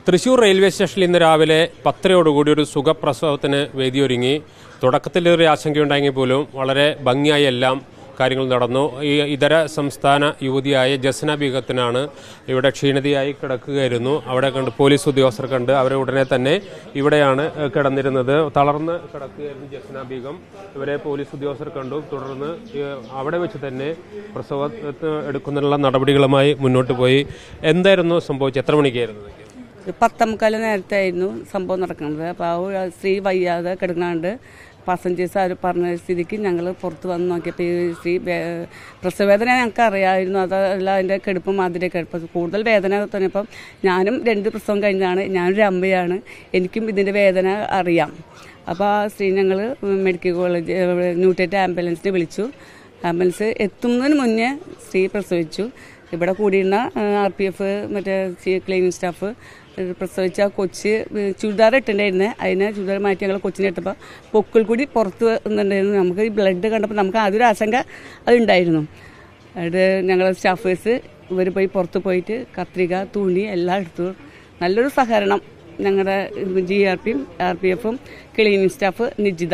Thrissur railway സ്റ്റേഷനിൽ ഇന്ന് രാവിലെ പത്തരയോടുകൂടി ഒരു സുഖപ്രസവത്തിന് വേദിയൊരുങ്ങി തുടക്കത്തിൽ ഒരു ആശങ്കയുണ്ടായെങ്കിൽ പോലും വളരെ ഭംഗിയായി എല്ലാം കാര്യങ്ങൾ നടന്നു ഈ ഇതര സംസ്ഥാന യുവതിയായ ജസ്ന ബീഗത്തിനാണ് ഇവിടെ ക്ഷീണിതയായി കിടക്കുകയായിരുന്നു അവിടെ കണ്ട് പോലീസ് ഉദ്യോഗസ്ഥർ കണ്ട് അവരെ ഉടനെ തന്നെ ഇവിടെയാണ് ഏഹ്, കിടന്നിരുന്നത് തളർന്ന് കിടക്കുകയായിരുന്നു ജസ്ന ബീഗം ഇവരെ പോലീസ് ഉദ്യോഗസ്ഥർ കണ്ടു തുടർന്ന് ഏഹ്, അവിടെ വെച്ച് തന്നെ പ്രസവ എടുക്കുന്നതിനുള്ള നടപടികളുമായി മുന്നോട്ട് പോയി എന്തായിരുന്നു സംഭവിച്ചത് എത്ര മണിക്കായിരുന്നു ഇതൊക്കെ? ഒരു പത്തമുക്കാല് നേരത്തെ ആയിരുന്നു സംഭവം നടക്കുന്നത് അപ്പോൾ ആ ഒരു സ്ത്രീ വയ്യാതെ കിടങ്ങാണ്ട് പാസഞ്ചേഴ്സ് അവർ പറഞ്ഞ സ്ഥിതിക്ക് ഞങ്ങൾ പുറത്ത് വന്ന് നോക്കിയപ്പോൾ ഈ സ്ത്രീ വേ- പ്രസവവേദന ഞങ്ങൾക്ക് അറിയാമായിരുന്നു അതല്ല അതിൻ്റെ കെടുപ്പ് മാതിരി കെടുപ്പ് കൂടുതൽ വേദന തോന്നിയപ്പം ഞാനും രണ്ട് പ്രസവം കഴിഞ്ഞാണ് ഞാനൊരു അമ്മയാണ് എനിക്കും ഇതിൻ്റെ വേദന അറിയാം അപ്പോൾ ആ സ്ത്രീ ഞങ്ങൾ മെഡിക്കൽ കോളേജ് ന്യൂട്ടേറ്റ് ആംബുലൻസിനെ വിളിച്ചു ആംബുലൻസ് എത്തുന്നതിന് മുന്നേ സ്ത്രീ പ്രസവിച്ചു ഇവിടെ കൂടിയിരുന്ന ആർ പി എഫ് മറ്റേ ക്ലീനിങ് സ്റ്റാഫ് പ്രസവിച്ച ആ കൊച്ച് ചുരിദാർ ഇട്ടിട്ടുണ്ടായിരുന്നേ അതിനെ ചുരിദാർ മാറ്റി ഞങ്ങൾ കൊച്ചിനെ ഇട്ടപ്പോൾ പൊക്കിൾ കൂടി പുറത്ത് വന്നിട്ടുണ്ടായിരുന്നു നമുക്ക് ഈ ബ്ലഡ് കണ്ടപ്പോൾ നമുക്ക് ആദ്യം ഒരു ആശങ്ക അതുണ്ടായിരുന്നു അത് ഞങ്ങൾ സ്റ്റാഫേഴ്സ് ഇവർ പോയി പുറത്ത് പോയിട്ട് കത്രിക തുണി എല്ലാം എടുത്തു നല്ലൊരു സഹകരണം ഞങ്ങളുടെ ജി ആർ പിയും ആർ പി എഫും ക്ലീനിങ് സ്റ്റാഫ് നിജിത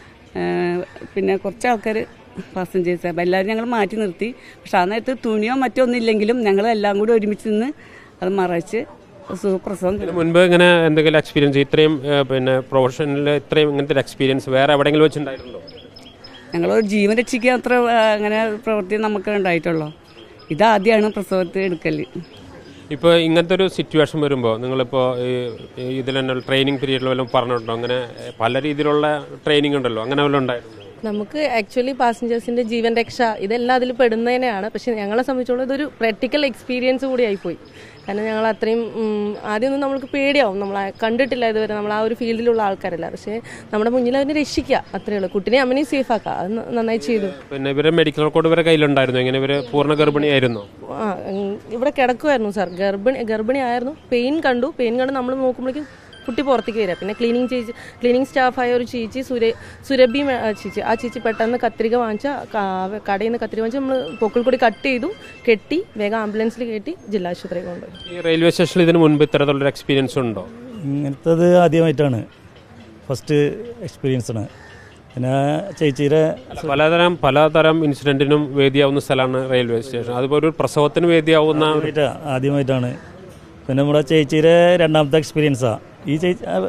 ഏഹ് പിന്നെ കുറച്ച് ആൾക്കാർ പാസഞ്ചേഴ്സ് അപ്പം എല്ലാവരും ഞങ്ങൾ മാറ്റി നിർത്തി പക്ഷെ ആ നേരത്ത് തുണിയോ മറ്റോ ഒന്നും ഇല്ലെങ്കിലും ഞങ്ങൾ എല്ലാം കൂടി ഒരുമിച്ച് നിന്ന് അത് മറച്ച് സുഖപ്രസവം ഇതിന് മുൻപ് ഇങ്ങനെ എന്തെങ്കിലും എക്സ്പീരിയൻസ് ഇത്രയും ഏഹ്, പിന്നെ പ്രൊഫഷനിൽ ഇത്രയും ഇങ്ങനത്തെ ഒരു എക്സ്പീരിയൻസ് വേറെ എവിടെയെങ്കിലും വെച്ചിട്ടുണ്ടായിരുന്നോ ഞങ്ങളൊരു ജീവൻ രക്ഷിക്കാൻ അത്ര ആ, അങ്ങനെ പ്രവൃത്തി നമുക്ക് ഉണ്ടായിട്ടുള്ളൂ ഇതാദ്യമാണ് പ്രസവത്തിൽ എടുക്കൽ ഇപ്പോൾ ഇങ്ങനത്തെ ഒരു സിറ്റുവേഷൻ വരുമ്പോൾ നിങ്ങളിപ്പോൾ ഈ ഇതിൽ തന്നെ ട്രെയിനിങ് പീരീഡിൽ വല്ലതും പറഞ്ഞിട്ടുണ്ടോ അങ്ങനെ ഏഹ്, പല രീതിയിലുള്ള ട്രെയിനിങ് ഉണ്ടല്ലോ അങ്ങനെ വല്ലതും ഉണ്ടായിരുന്നു നമുക്ക് ആക്ച്വലി പാസഞ്ചേഴ്സിന്റെ ജീവൻ രക്ഷ ഇതെല്ലാം അതിൽ പെടുന്നതിനെയാണ് പക്ഷെ ഞങ്ങളെ സംബന്ധിച്ചോളം ഇതൊരു പ്രാക്ടിക്കൽ എക്സ്പീരിയൻസ് കൂടി ആയിപ്പോയി കാരണം ഞങ്ങൾ അത്രയും ഉം, ആദ്യമൊന്നും നമ്മൾക്ക് പേടിയാവും നമ്മൾ കണ്ടിട്ടില്ല ഇതുവരെ നമ്മൾ ആ ഒരു ഫീൽഡിലുള്ള ആൾക്കാരല്ല പക്ഷേ നമ്മുടെ മുന്നിൽ അതിനെ രക്ഷിക്കുക അത്രേ ഉള്ളൂ കുട്ടിനെ അമ്മനെയും സേഫ് ആക്കുക അത് ന- നന്നായി ചെയ്തു പിന്നെ ഇവരെ മെഡിക്കൽ റെക്കോർഡ് ഇവരെ കയ്യിലുണ്ടായിരുന്നു എങ്ങനെ ഇവര് പൂർണ്ണ ഗർഭിണിയായിരുന്നോ ആ ഉം, ഇവിടെ കിടക്കുമായിരുന്നു സാർ ഗർഭിണി ഗർഭിണി ആയിരുന്നു പെയിൻ കണ്ടു പെയിൻ കണ്ട് നമ്മൾ നോക്കുമ്പോഴേക്കും കുട്ടി പുറത്തേക്ക് വരിക പിന്നെ ക്ലീനിങ് ചേച്ചി ക്ലീനിങ് സ്റ്റാഫായ ഒരു ചേച്ചി സുര സുരഭി മേ- ആ ചേച്ചി ആ ചേച്ചി പെട്ടെന്ന് കത്രിക വാങ്ങിച്ച ക- കടയിൽ നിന്ന് കത്രിക വാങ്ങിച്ച് നമ്മൾ പൊക്കിൾ കൂടി കട്ട് ചെയ്തു കെട്ടി വേഗം ആംബുലൻസിൽ കയറ്റി ജില്ലാ ആശുപത്രിയിൽ കൊണ്ടുപോയി ഈ റെയിൽവേ സ്റ്റേഷനിൽ ഇതിന് മുൻപ് ഇത്തരത്തിലുള്ള എക്സ്പീരിയൻസ് ഉണ്ടോ ഇങ്ങനത്തത് ആദ്യമായിട്ടാണ് ഫസ്റ്റ് എക്സ്പീരിയൻസ് ആണ് പിന്നെ ചേച്ചിയുടെ അല്ല, പലതരം പലതരം ഇൻസിഡന്റിനും വേദിയാവുന്ന സ്ഥലമാണ് റെയിൽവേ സ്റ്റേഷൻ അതുപോലെ ഒരു പ്രസവത്തിന് വേദിയാവുന്ന ഒരു- ആദ്യമായിട്ടാ- ആദ്യമായിട്ടാണ് പിന്നെ നമ്മുടെ ചേച്ചിയുടെ രണ്ടാമത്തെ എക്സ്പീരിയൻസാ ഈ ചേച്ചി ആ,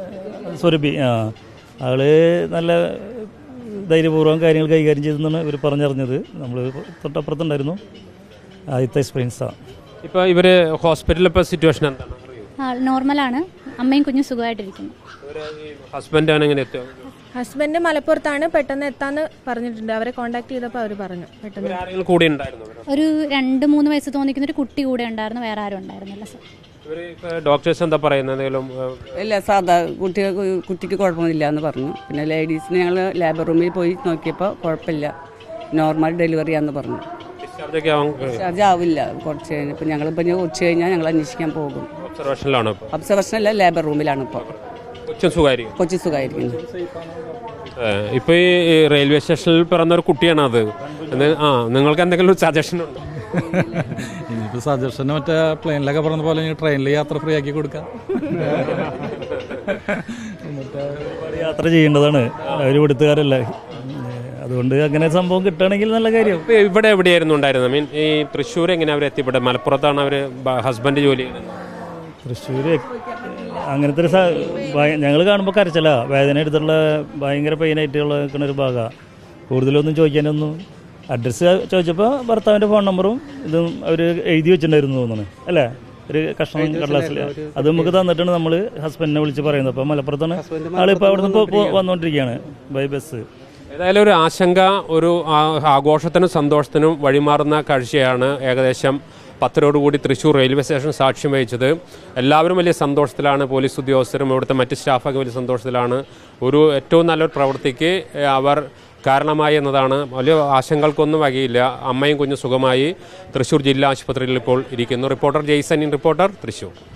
സുരഭി ആ ആള് നല്ല ധൈര്യപൂർവ്വം കാര്യങ്ങൾ കൈകാര്യം ചെയ്തെന്നാണ് ഇവർ പറഞ്ഞറിഞ്ഞത് നമ്മൾ തൊട്ടപ്പുറത്തുണ്ടായിരുന്നു ആദ്യത്തെ എക്സ്പീരിയൻസാണ് ഇപ്പൊ ഇവര് ഹോസ്പിറ്റലിൽ ഇപ്പൊ സിറ്റുവേഷൻ എന്താണ് അറിയോ? ആ, നോർമലാണ് അമ്മയും കുഞ്ഞും സുഖമായിട്ടിരിക്കുന്നു ഇവരെ ഈ ഹസ്ബൻഡ് ആണ് എങ്ങനെ എത്തിയോ ഹസ്ബൻഡ് മലപ്പുറത്താണ് പെട്ടെന്ന് എത്താന്ന് പറഞ്ഞിട്ടുണ്ട് അവരെ കോണ്ടാക്ട് ചെയ്തപ്പോൾ അവർ പറഞ്ഞു പെട്ടെന്ന് ഇവരാരെങ്കിലും കൂടെ ഉണ്ടായിരുന്നു ഒരു രണ്ട് മൂന്ന് വയസ്സ് തോന്നിക്കുന്ന ഒരു കുട്ടി കൂടെ ഉണ്ടായിരുന്നു വേറെ ആരും ഉണ്ടായിരുന്നില്ല സർ ഇവര് ഇപ്പൊ ഡോക്ടേഴ്സ് എന്താ പറയുന്നത് എന്തെങ്കിലും ഏഹ്, ഇല്ല സാധാ കുട്ടികൾക്ക് കുട്ടിക്ക് കുഴപ്പമൊന്നുമില്ല എന്ന് പറഞ്ഞു പിന്നെ ലേഡീസിന് ഞങ്ങൾ ലേബർ റൂമിൽ പോയി നോക്കിയപ്പോൾ കുഴപ്പമില്ല നോർമൽ ഡെലിവറിയാന്ന് പറഞ്ഞു discharge ഒക്കെ ആവാൻ ചാർജ് ആവില്ല കുറച്ച് കഴിഞ്ഞപ്പോൾ ഞങ്ങളിപ്പോൾ ഇനി ഉച്ച കഴിഞ്ഞാൽ ഞങ്ങൾ അന്വേഷിക്കാൻ പോകും ഒബ്സർവേഷനിലാണ് ഇപ്പൊ ഒബ്സർവേഷൻ അല്ല ലേബർ റൂമിലാണ് ഇപ്പോൾ കൊച്ചും സുഖമായിരിക്കും കൊച്ചി സുഖമായിരിക്കുന്നു ഏഹ്, ഇപ്പൊ ഈ ഈ റെയിൽവേ സ്റ്റേഷനിൽ പിറന്ന ഒരു കുട്ടിയാണ് അത് എന്ന് ആ നിങ്ങൾക്ക് എന്തെങ്കിലും സജഷൻ ഉണ്ടോ ഇനിയിപ്പോൾ സജഷന് മറ്റേ പ്ലെയിനിലൊക്കെ പറഞ്ഞ പോലെ ഇനി ട്രെയിനിൽ യാത്ര ഫ്രീ ആക്കി കൊടുക്കാം ഒരുപാട് യാത്ര ചെയ്യേണ്ടതാണ് അവർ ഇവിടുത്തുകാരല്ല അതുകൊണ്ട് അങ്ങനെ സംഭവം കിട്ടുകയാണെങ്കിൽ നല്ല കാര്യം ഇപ്പൊ ഇവിടെ എവിടെയായിരുന്നു ഉണ്ടായിരുന്നത് മീൻ ഈ തൃശ്ശൂർ എങ്ങനെ അവർ എത്തിപ്പെട്ടെ മലപ്പുറത്താണ് അവര് ഹസ്ബൻഡ് ജോലി ചെയ്യുന്നത് തൃശ്ശൂർ അങ്ങനത്തെ ഒരു ഞങ്ങൾ കാണുമ്പോൾ കരച്ചില്ല വേദന എടുത്തുള്ള ഭയങ്കര പെയിനായിട്ടുള്ള നിൽക്കുന്ന ഒരു ഭാഗമാണ് കൂടുതലൊന്നും ചോദിക്കാനൊന്നും അഡ്രസ്സ് ചോദിച്ചപ്പോൾ ഭർത്താവിൻ്റെ ഫോൺ നമ്പറും ഇതും അവർ എഴുതി വെച്ചിട്ടുണ്ടായിരുന്നു തോന്നുന്നു അല്ലേ ഒരു കഷ്ണം കടലാസിൽ അത് നമുക്ക് തന്നിട്ടാണ് നമ്മൾ ഹസ്ബൻഡിനെ വിളിച്ച് പറയുന്നത് അപ്പോൾ മലപ്പുറത്താണ് ആളിപ്പോൾ അവിടെ നിന്ന് ഇപ്പോൾ വന്നുകൊണ്ടിരിക്കുകയാണ് ബൈ ബസ് ഏതായാലും ഒരു ആശങ്ക ഒരു ആ- ആഘോഷത്തിനും സന്തോഷത്തിനും വഴിമാറുന്ന കാഴ്ചയാണ് ഏകദേശം പത്തരോടുകൂടി തൃശ്ശൂർ റെയിൽവേ സ്റ്റേഷൻ സാക്ഷ്യം വഹിച്ചത് എല്ലാവരും വലിയ സന്തോഷത്തിലാണ് പോലീസ് ഉദ്യോഗസ്ഥരും ഇവിടുത്തെ മറ്റ് സ്റ്റാഫൊക്കെ വലിയ സന്തോഷത്തിലാണ് ഒരു ഏറ്റവും നല്ലൊരു പ്രവൃത്തിക്ക് ഏഹ്, അവർ കാരണമായി എന്നതാണ് വലിയ ആശങ്കകൾക്കൊന്നും വകയില്ല അമ്മയും കുഞ്ഞും സുഖമായി തൃശ്ശൂർ ജില്ലാ ആശുപത്രിയിൽ ഇപ്പോൾ ഇരിക്കുന്നു റിപ്പോർട്ടർ ജെയ്സൻ ഇൻ റിപ്പോർട്ടർ തൃശ്ശൂർ